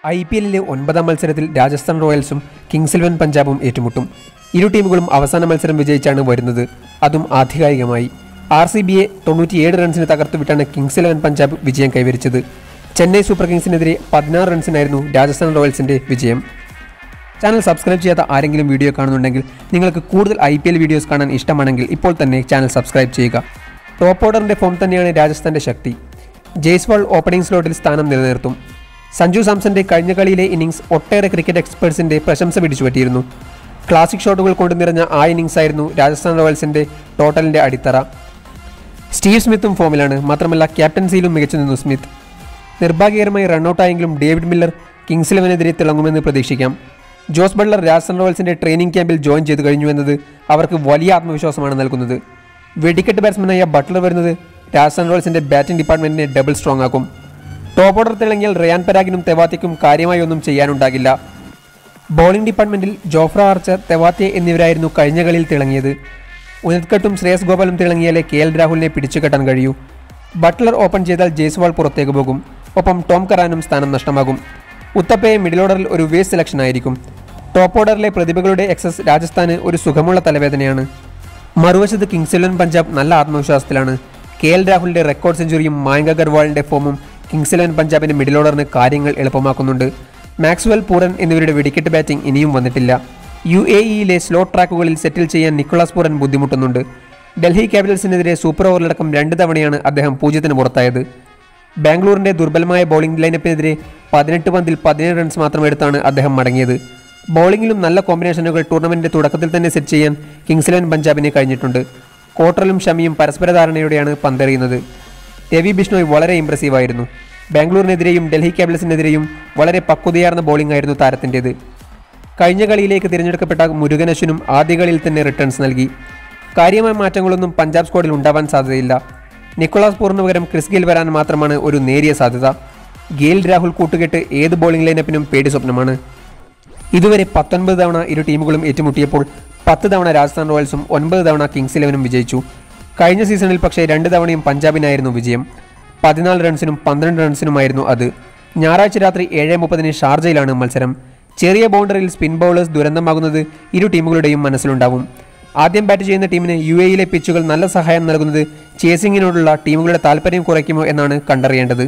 I P എല്ലിലെ ഒൻപതാം മത്സരത്തിൽ രാജസ്ഥാൻ റോയൽസും കിങ്സ് ഇലവൻ പഞ്ചാബും ഏറ്റുമുട്ടും ഇരു ടീമുകളും അവസാന മത്സരം വിജയിച്ചാണ് വരുന്നത് അതും ആധികാരികമായി ആർ സി ബിയെ തൊണ്ണൂറ്റിയേഴ് റൺസിന് തകർത്തുവിട്ടാണ് കിങ്സ് ഇലവൻ പഞ്ചാബ് വിജയം കൈവരിച്ചത് ചെന്നൈ സൂപ്പർ കിങ്സിനെതിരെ പതിനാറ് റൺസിനായിരുന്നു രാജസ്ഥാൻ റോയൽസിന്റെ വിജയം ചാനൽ സബ്സ്ക്രൈബ് ചെയ്യാത്ത ആരെങ്കിലും വീഡിയോ കാണുന്നുണ്ടെങ്കിൽ നിങ്ങൾക്ക് കൂടുതൽ ഐ പി എൽ വീഡിയോസ് കാണാൻ ഇഷ്ടമാണെങ്കിൽ ഇപ്പോൾ തന്നെ ചാനൽ സബ്സ്ക്രൈബ് ചെയ്യുക ടോപ്പ് ഓർഡറിന്റെ ഫോം തന്നെയാണ് രാജസ്ഥാന്റെ ശക്തി ജയ്സ്വാൾ ഓപ്പണിംഗ് സ്ലോട്ടിൽ സ്ഥാനം നിലനിർത്തും സഞ്ജു സാംസന്റെ കഴിഞ്ഞ കളിയിലെ ഇന്നിംഗ്സ് ഒട്ടേറെ ക്രിക്കറ്റ് എക്സ്പേർട്സിന്റെ പ്രശംസ പിടിച്ചുപറ്റിയിരുന്നു ക്ലാസിക് ഷോട്ടുകൾ കൊണ്ട് നിറഞ്ഞ ആ ഇന്നിംഗ്സ് ആയിരുന്നു രാജസ്ഥാൻ റോയൽസിന്റെ ടോട്ടലിന്റെ അടിത്തറ സ്റ്റീവ് സ്മിത്തും ഫോമിലാണ് മാത്രമല്ല ക്യാപ്റ്റൻസിയിലും മികച്ചു നിന്നു സ്മിത്ത് നിർഭാഗ്യകരമായി റണ്ണൌട്ടായെങ്കിലും ഡേവിഡ് മില്ലർ കിങ്സ് ഇലവനെതിരെ തിളങ്ങുമെന്ന് പ്രതീക്ഷിക്കാം ജോസ് ബട്ട്ലർ രാജസ്ഥാൻ റോയൽസിന്റെ ട്രെയിനിങ് ക്യാമ്പിൽ ജോയിൻ ചെയ്തു കഴിഞ്ഞു എന്നത് അവർക്ക് വലിയ ആത്മവിശ്വാസമാണ് നൽകുന്നത് വെടിക്കെട്ട് ബാറ്റ്സ്മാനായ ബട്ട്ലർ വരുന്നത് രാജസ്ഥാൻ റോയൽസിന്റെ ബാറ്റിംഗ് ഡിപ്പാർട്ട്മെന്റിനെ ഡബിൾ സ്ട്രോങ് ആക്കും ടോപ്പ് ഓർഡർ തിളങ്ങിയാൽ റയാൻ പരാഗിനും തെവാത്തിക്കും കാര്യമായി ഒന്നും ചെയ്യാനുണ്ടാകില്ല ബോളിംഗ് ഡിപ്പാർട്ട്മെന്റിൽ ജോഫ്ര ആർച്ചർ തെവാത്തെ എന്നിവരായിരുന്നു കഴിഞ്ഞ കളിയിൽ തിളങ്ങിയത് ഉനത്കട്ടും ശ്രേയസ് ഗോപാലും തിളങ്ങിയാലേ കെ എൽ രാഹുലിനെ പിടിച്ചുകെട്ടാൻ കഴിയൂ ബട്ട്ലർ ഓപ്പൺ ചെയ്താൽ ജയ്സ്വാൾ പുറത്തേക്ക് പോകും ഒപ്പം ടോം കറാനും സ്ഥാനം നഷ്ടമാകും ഉത്തപ്പയെ മിഡിൽ ഓർഡറിൽ ഒരു വേസ്റ്റ് സെലക്ഷൻ ആയിരിക്കും ടോപ്പ് ഓർഡറിലെ പ്രതിഭകളുടെ എക്സസ് രാജസ്ഥാന് ഒരു സുഖമുള്ള തലവേദനയാണ് മറുവശത്ത് കിങ്സ് ഇലവൻ പഞ്ചാബ് നല്ല ആത്മവിശ്വാസത്തിലാണ് കെ എൽ രാഹുലിന്റെ റെക്കോർഡ് സെഞ്ചുറിയും മായങ്ക് അഗർവാളിന്റെ ഫോമും കിങ്സ് ഇലവൻ പഞ്ചാബിന്റെ മിഡിൽ ഓർഡറിന് കാര്യങ്ങൾ എളുപ്പമാക്കുന്നുണ്ട് മാക്സ്വെൽ പൂരൻ എന്നിവരുടെ വെടിക്കെട്ട് ബാറ്റിംഗ് ഇനിയും വന്നിട്ടില്ല യു എ ഇയിലെ സ്ലോ ട്രാക്കുകളിൽ സെറ്റിൽ ചെയ്യാൻ നിക്കോളാസ് പൂരൻ ബുദ്ധിമുട്ടുന്നുണ്ട് ഡൽഹി ക്യാപിറ്റൽസിനെതിരെ സൂപ്പർ ഓവറിലടക്കം രണ്ട് തവണയാണ് അദ്ദേഹം പൂജ്യത്തിന് പുറത്തായത് ബാംഗ്ലൂരിന്റെ ദുർബലമായ ബൗളിംഗ് ലൈനപ്പിനെതിരെ പതിനെട്ട് പന്തിൽ പതിനേഴ് റൺസ് മാത്രം എടുത്താണ് അദ്ദേഹം മടങ്ങിയത് ബൗളിംഗിലും നല്ല കോമ്പിനേഷനുകൾ ടൂർണമെന്റിന്റെ തുടക്കത്തിൽ തന്നെ സെറ്റ് ചെയ്യാൻ കിങ്സ് ഇലവൻ പഞ്ചാബിന് കഴിഞ്ഞിട്ടുണ്ട് കോട്ടറലും ഷമിയും പരസ്പര ധാരണയോടെയാണ് പന്തെറിയുന്നത് രവി ബിഷ്ണോയ് വളരെ ഇംപ്രസീവ് ആയിരുന്നു ബാംഗ്ലൂരിനെതിരെയും ഡൽഹി ക്യാപിറ്റൽസിനെതിരെയും വളരെ പക്വതയാർന്ന ബൗളിംഗ് ആയിരുന്നു താരത്തിൻ്റേത് കഴിഞ്ഞ കളിയിലേക്ക് തിരഞ്ഞെടുക്കപ്പെട്ട മുരുകൻ അശ്വിനും ആദ്യ കളിയിൽ തന്നെ റിട്ടേൺസ് നൽകി കാര്യമായ മാറ്റങ്ങളൊന്നും പഞ്ചാബ് സ്ക്വാഡിൽ ഉണ്ടാവാൻ സാധ്യതയില്ല നിക്കോളാസ് പൂറിന് പകരം ക്രിസ് ഗെയിൽ വരാൻ മാത്രമാണ് ഒരു നേരിയ സാധ്യത ഗെയിൽ രാഹുൽ കൂട്ടുകെട്ട് ഏത് ബോളിംഗ് ലൈനപ്പിനും പേടി സ്വപ്നമാണ് ഇതുവരെ പത്തൊൻപത് തവണ ഇരു ടീമുകളും ഏറ്റുമുട്ടിയപ്പോൾ പത്ത് തവണ രാജസ്ഥാൻ റോയൽസും ഒൻപത് തവണ കിങ്സ് ഇലവനും വിജയിച്ചു കഴിഞ്ഞ സീസണിൽ പക്ഷേ രണ്ട് തവണയും പഞ്ചാബിനായിരുന്നു വിജയം പതിനാല് റൺസിനും പന്ത്രണ്ട് റൺസിനുമായിരുന്നു അത് ഞായറാഴ്ച രാത്രി ഏഴ് മുപ്പതിന് ഷാർജയിലാണ് മത്സരം ചെറിയ ബൗണ്ടറിയിൽ സ്പിൻ ബൗളേഴ്സ് ദുരന്തമാകുന്നത് ഇരു ടീമുകളുടെയും മനസ്സിലുണ്ടാവും ആദ്യം ബാറ്റ് ചെയ്യുന്ന ടീമിന് യു എയിലെ പിച്ചുകൾ നല്ല സഹായം നൽകുന്നത് ചേസിങ്ങിനോടുള്ള ടീമുകളുടെ താല്പര്യം കുറയ്ക്കുമോ എന്നാണ് കണ്ടറിയേണ്ടത്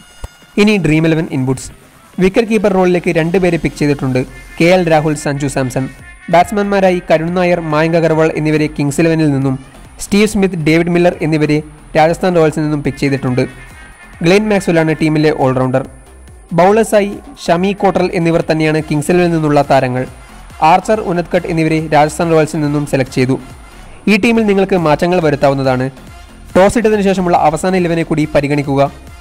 ഇനി dream eleven inputs wicket keeper റോളിലേക്ക് രണ്ടുപേരെ പിക്ക് ചെയ്തിട്ടുണ്ട് കെ എൽ രാഹുൽ സഞ്ജു സാംസൺ ബാറ്റ്സ്മാൻമാരായി കരുൺ നായർ മായങ്ക് അഗർവാൾ എന്നിവരെ കിങ്സ് ഇലവനിൽ നിന്നും സ്റ്റീവ് സ്മിത്ത് ഡേവിഡ് മില്ലർ എന്നിവരെ രാജസ്ഥാൻ റോയൽസിൽ നിന്നും പിക്ക് ചെയ്തിട്ടുണ്ട് ഗ്ലെൻ മാക്സ്വെല്ലാണ് ടീമിലെ ഓൾറൗണ്ടർ ബൗളേഴ്സായി ഷമി കോട്ടറൽ എന്നിവർ തന്നെയാണ് കിങ്സ് ഇലവനിൽ നിന്നുള്ള താരങ്ങൾ ആർച്ചർ ഉനത്കട്ട് എന്നിവരെ രാജസ്ഥാൻ റോയൽസിൽ നിന്നും സെലക്ട് ചെയ്തു ഈ ടീമിൽ നിങ്ങൾക്ക് മാറ്റങ്ങൾ വരുത്താവുന്നതാണ് ടോസ് ഇട്ടതിനു ശേഷമുള്ള അവസാന ഇലവനെ കൂടി പരിഗണിക്കുക